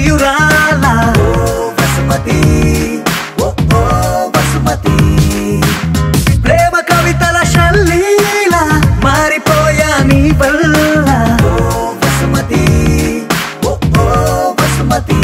ప్రియురాల ఓ వసుమతి ఓ ఓ వసుమతి ప్రేమ కవితల శల్లీల మారిపోయా నీ వల్ల ఓ వసుమతి ఓ ఓ వసుమతి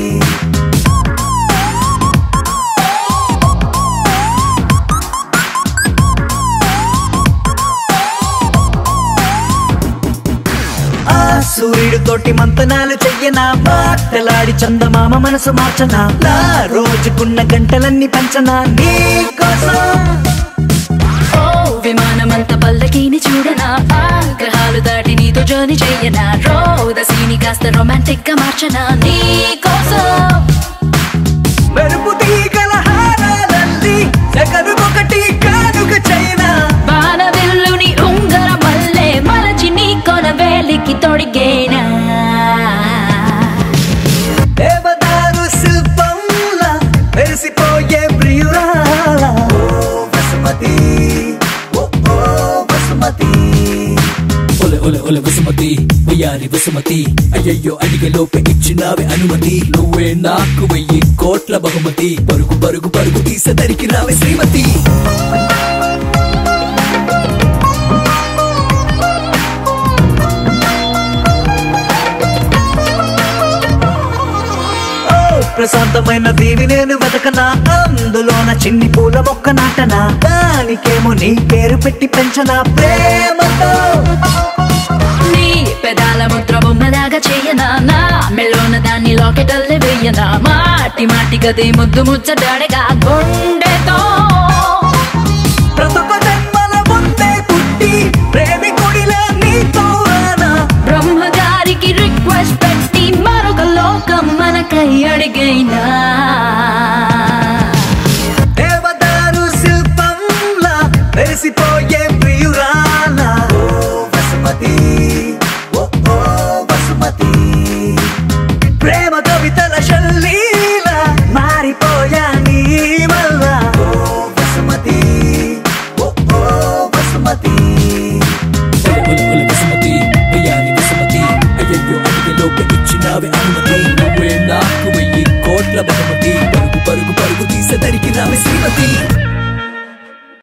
ఆ సూర్యుడు తోటి మంతనాలు చెయ్యనా మాటలాడి చందమామ మనసు మార్చనా నా రోజుకున్న గంటలన్నీ పంచనా నీ కోసం ఓ విమానమంత పల్లకీని చూడనా ఆ గ్రహాలు దాటి నీతో జర్నీ చెయ్యనా రోదసీని కాస్త రొమాంటిక్ గా మార్చనా నీ కోసం మెరుపు తీగల హారాలల్లి జగనుకొకటి కానుక చైనా బాణవిల్లుని ఉంగర మల్లె మలచి నీ కొన వేలికి తొడిగేనా దేవదారు శిల్పంలా మెరిసిపోయే ప్రియురాల ఓ వసుమతి ఓ ఓ వసుమతి ఒలె ఒలె ఒలె వసుమతి వయ్యారి వసుమతి అయ్యయ్యో అడిగలోపే ఇచ్చినావే అనుమతి నువ్వే నాకు వెయ్యి కోట్ల బహుమతి పరుగు పరుగు పరుగు తీసదరికి రావే శ్రీమతి ఓ ప్రశాంతమైన దీవి నేను వెతకనా అందులోన చిన్ని పూల మొక్క నాటనా దానికేమో నీ పేరు పెట్టి పెంచనా ప్రేమతో నీ పెదాల ముద్ర బొమ్మలాగా చేయనా నా మెల్లోన దాన్ని లాకెటల్లే వెయ్యనా మాటి మాటి గది ముద్దు ముచ్చటాడగా గుండెతో ప్రతొక జన్మల ముందే పుట్టి ప్రేమికుడిలా నీతో రానా బ్రహ్మగారికి రిక్వెస్ట్ పెట్టి మరొక లోకం మనకై అడిగైనా